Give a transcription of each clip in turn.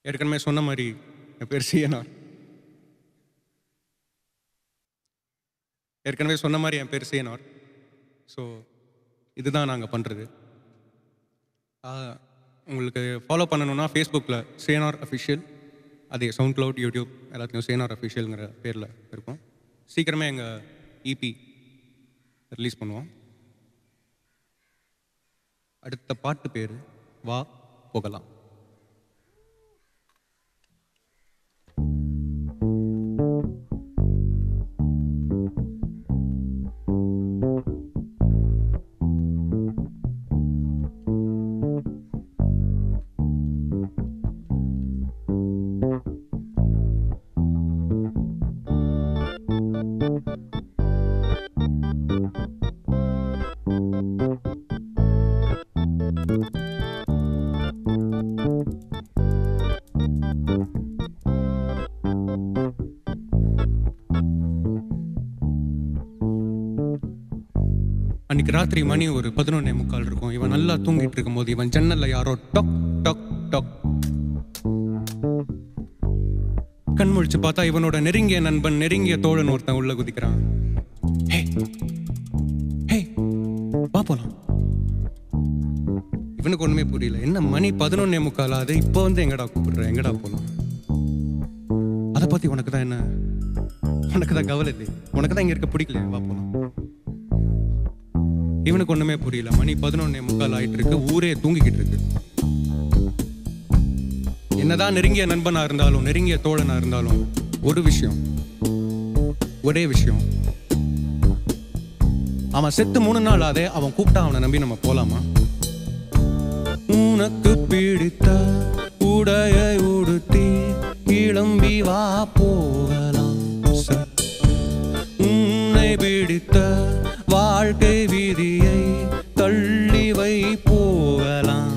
ஏற்கனவே சொன்ன மாதிரி என் பேர் சிஎன்ஆர் ஏற்கனவே சொன்ன மாதிரி என் பேர் சிஎன்ஆர் ஸோ இதுதான் நாங்கள் பண்ணுறது உங்களுக்கு ஃபாலோ பண்ணணும்னா ஃபேஸ்புக்கில் சேனார் அஃபிஷியல் அதே சவுண்ட் க்ளவுட் யூடியூப் எல்லாத்துலையும் சேனார் அஃபிஷியலுங்கிற பேரில் இருக்கும் சீக்கிரமே எங்கள் இபி ரிலீஸ் பண்ணுவோம் அடுத்த பாட்டு பேர் வா போகலாம் அன்னைக்கு ராத்திரி மணி ஒரு பதினொன்னே முக்கால் இருக்கும் இவன் நல்லா தூங்கிட்டு இருக்கும்போது இவன் ஜன்னல்ல யாரோ டொக் டொக் டொக் கண் முழிச்சு பார்த்தா இவனோட நெருங்கிய நண்பன் நெருங்கிய தோழன் ஒருத்தன் உள்ள குதிக்கிறான் ஹே ஹே வா போலாம் இவனுக்கு ஒண்ணுமே புரியல என்ன மணி பதினொன்னே முக்கால் ஆகுது இப்போ வந்து எங்கடா கூப்பிடுற எங்கடா போலாம் அதை பத்தி உனக்கு தான் என்ன உனக்கு தான் கவலை இல்லை உனக்கு தான் இங்க இருக்க பிடிக்கல வா போலாம் இவனுக்கு ஒண்ணுமே புரியல மணி பதினொன்னே முக்கால் ஆயிட்டு இருக்கு ஊரே தூங்கிக்கிட்டு இருக்கு என்னதான் நெருங்கிய நண்பனா இருந்தாலும் நெருங்கிய தோழனா இருந்தாலும் ஒரு விஷயம் ஒரே விஷயம் அவன் செத்து மூணு நாள் ஆதே அவன் கூப்பிட்டா அவனை நம்பி நம்ம போலாமா உனக்கு பிடித்த உடையை உடுத்தி கிளம்பி வா போகலாம் சார் உன்னை பிடித்த வாழ்க்கை விதியை தள்ளி வை போகலாம்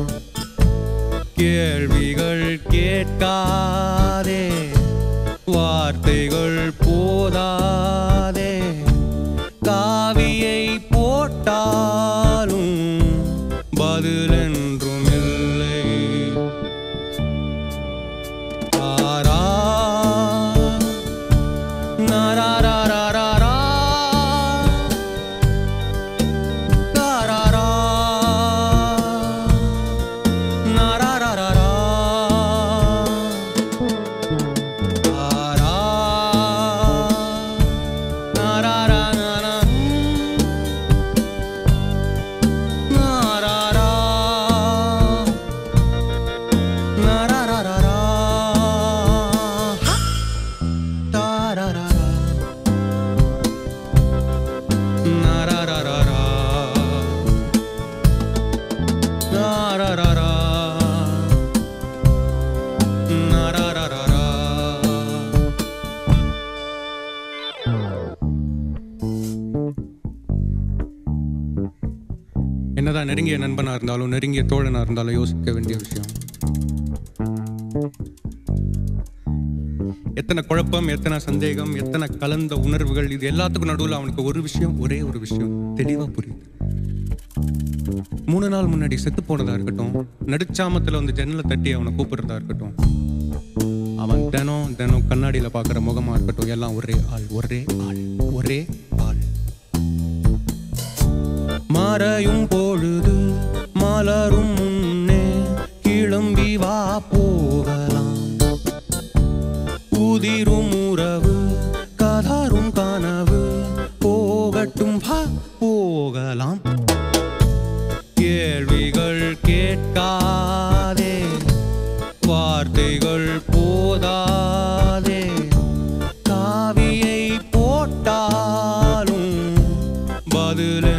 கேள்விகள் கேட்காதே வார்த்தைகள் போதாதே காவியை போட்டாலும் பதிலென்றும் இல்லை ஆரா நாராராராரா. தாராரா. நாராராராரா. ஆரா. நாராராராரா. நாராரா. நாராராராரா. தாராராரா. நாராராராரா. நாராராரா. நாராராராரா. என்னதான் நெருங்கிய நண்பனா இருந்தாலும் நெருங்கிய தோழனா இருந்தாலும் யோசிக்க வேண்டிய விஷயம் எத்தனை குழப்பம் எத்தனை சந்தேகம் எத்தனை கலந்த உணர்வுகள் இது எல்லாத்துக்கும் நடுவில் அவனுக்கு ஒரு விஷயம் ஒரே ஒரு விஷயம் தெளிவா புரியுது மூணு நாள் முன்னாடி செத்து போனதா இருக்கட்டும் நடுச்சாமத்துல வந்து ஜன்னலை தட்டி அவனை கூப்பிடுறதா இருக்கட்டும் அவன் தினம் தினம் கண்ணாடியில பார்க்குற முகமா இருக்கட்டும் எல்லாம் ஒரே ஆள் ஒரே ஆள் ஒரே ஆள் மறையும் பொழுது மலரும் முன்னே கிளம்பி வா போகலாம் உதிரும் உறவு கதரும் கனவு போகட்டும் வா போகலாம் கேள்விகள் கேட்காதே வார்த்தைகள் போதாதே காவியை போட்டாலும் பதில்